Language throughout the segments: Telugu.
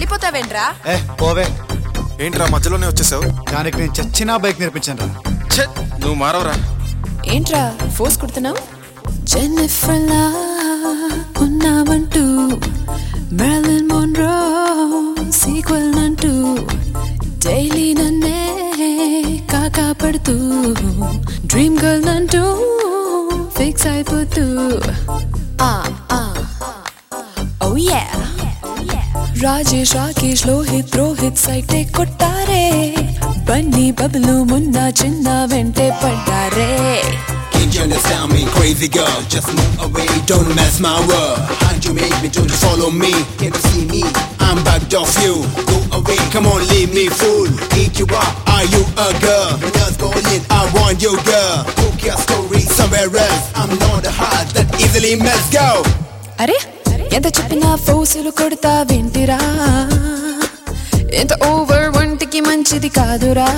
ఆగిపోతావేంట్రా ఏ పోవే ఏంట్రా మధ్యలోనే వచ్చేసావు దానికి నేను చచ్చినా బైక్ నేర్పించాను రా ఛే నువ్వు మారవరా ఏంట్రా ఫోర్స్ కుడుతున్నావు జెన్నిఫర్ లా ఉన్నావంటూ మెర్లిన్ మోన్రో సీక్వెల్ అంటూ డైలీ నన్నే కాకా పడుతూ డ్రీమ్ గర్ల్ అంటూ ఫిక్స్ అయిపోతూ ఆ ఆ ఓ యా రాజేష్ రాకేష్ లోహిత్ రోహిత్ సైటే కొట్టారే బన్నీ బబులు మున్న చిన్న వెంటే పడ్డారే Can't you understand me, crazy girl? Just move away, don't mess my world. How'd you make me to just follow me? Can't you see me? I'm bugged off you. Go away, come on, leave me fool. Eat you up, are you a girl? When I go in, I want you, girl. Book your story somewhere else. I'm not the heart that easily melts. Go. అరే ఎంత చెప్పినా ఫోసులు కొడతా వింటిరా ఎంత ఓవర్ ఒంటికి మంచిది కాదురా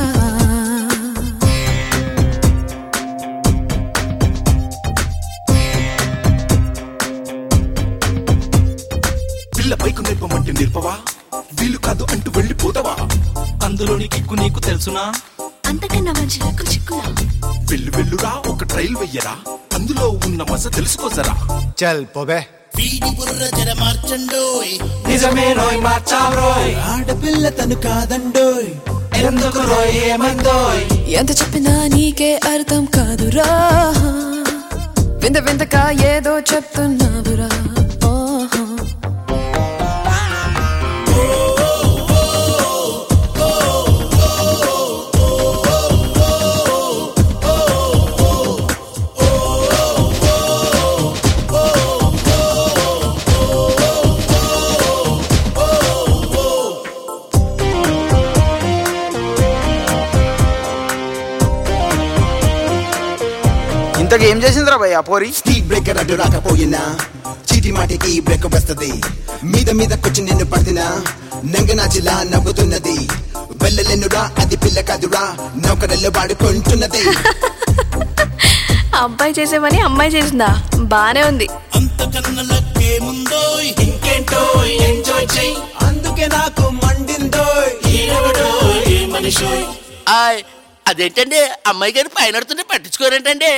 పిల్ల పైకు నేర్పమంటే నేర్పవా వీలు కాదు అంటూ వెళ్ళిపోతావా అందులోని కిక్కు నీకు తెలుసునా అంతకన్నా మంచి లక్కు చిక్కునా వెళ్ళు వెళ్ళురా ఒక ట్రైల్ వెయ్యరా అందులో ఉన్న మస తెలుసుకోసరా చల్ పోవే నిజమే రోయ్ మార్చావ్రోయ్ ఆడపిల్ల తను కాదండోయ్ ఎందుకు రోయ్ ఏమందోయ్ ఎంత చెప్పినా నీకే అర్థం కాదురా వింత వింతగా ఏదో చెప్తున్నావురా ఓహో. ఇంతకు ఏం చేసిందిరా భయ్ ఆ పోరి స్పీడ్ బ్రేకర్ అడ్డు రాకపోయినా చీటి మాటికి బ్రేక్ వస్తది మీద మీద కూర్చుని నిన్ను పడినా నంగనాచిలా నవ్వుతున్నది వెళ్ళలేనురా అది పిల్ల కాదురా నౌకరల్లో వాడుకుంటున్నది అబ్బాయి చేసే పని అమ్మాయి చేసిందా బానే ఉంది ఇంకేంటో ఎంజాయ్ చెయ్యి అందుకే నాకు మండిందో ఆయ్ అదేంటండి అమ్మాయి గారు పైన పడుతుంటే పట్టించుకోరేంటండి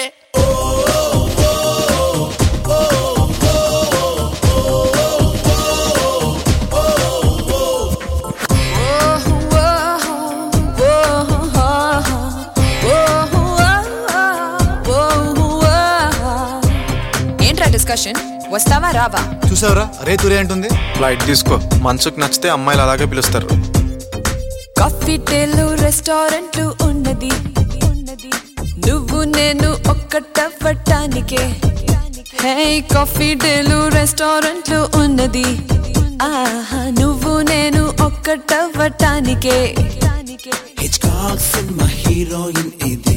ఏంట్రా డిస్కషన్ వస్తావా రావా చూసావురా అరే తురే అంటుంది ఫ్లైట్ తీసుకో మనసుకు నచ్చితే అమ్మాయిలు అలాగే పిలుస్తారు కాఫీ టేలు రెస్టారెంట్లు ఉన్నది నువ్వు నేను ఒక్కటవ్వటానికే హే కాఫీ డేలు రెస్టారెంట్లు ఉన్నది ఆహా నువ్వు నేను ఒక్కటవ్వటానికే హిచ్కాక్ సినిమా హీరోయిన్ ఇది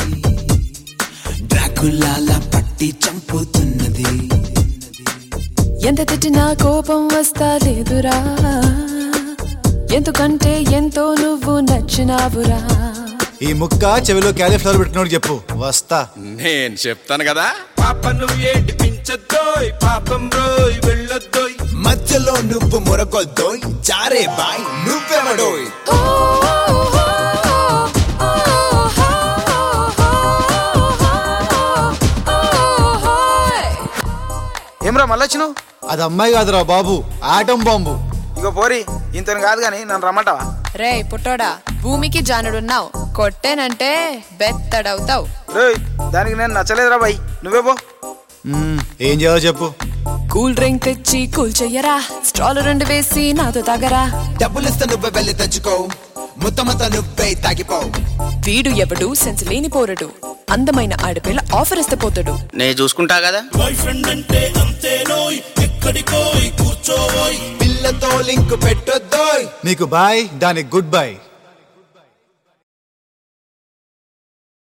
డ్రాకులాలా పట్టి చంపుతున్నది ఎంత తిట్టినా కోపం వస్తా లేదురా ఎందుకంటే ఎంతో నువ్వు నచ్చినావురా ఈ ముక్క చెవిలో క్యాలీఫ్లవర్ పెట్టుకున్నాడు చెప్పు వస్తా నేను చెప్తాను కదా పాప నువ్వు ఏడిపించద్దోయ్ పాపం రోయ్ వెళ్ళొద్దోయ్ మధ్యలో నువ్వు మురగొద్దోయ్ జారే బాయ్ నువ్వెవడోయ్ ఏమ్రా మళ్ళీ వచ్చినావు అది అమ్మాయి కాదురా బాబు ఆటం బాంబు ఇగో పోరి ఇంతని కాదు కానీ నన్ను రమ్మంటావా రే పుట్టోడా భూమికి జానుడున్నావు కొట్టేనంటే బెత్తడవుతావు రేయ్ దానికి నేను నచ్చలేదురా భయ్ నువ్వే పో మ్మ్, ఏం చేయాలో చెప్పు కూల్ డ్రింక్ తెచ్చి కూల్ చెయ్యరా స్ట్రాలు రెండు వేసి నాతో తాగరా డబ్బులిస్తే నువ్వే వెళ్ళి తెచ్చుకో మొత్తమంతా నువ్వే తాగిపో వీడు ఎవడు సెన్స్ లేని పోరడు అందమైన ఆడపిల్ల ఆఫర్ ఇస్తే పోతాడు నేను చూసుకుంటా కదా పిల్లతో లింక్ పెట్టొద్దోయ్ నీకు బాయ్ దానికి గుడ్ బై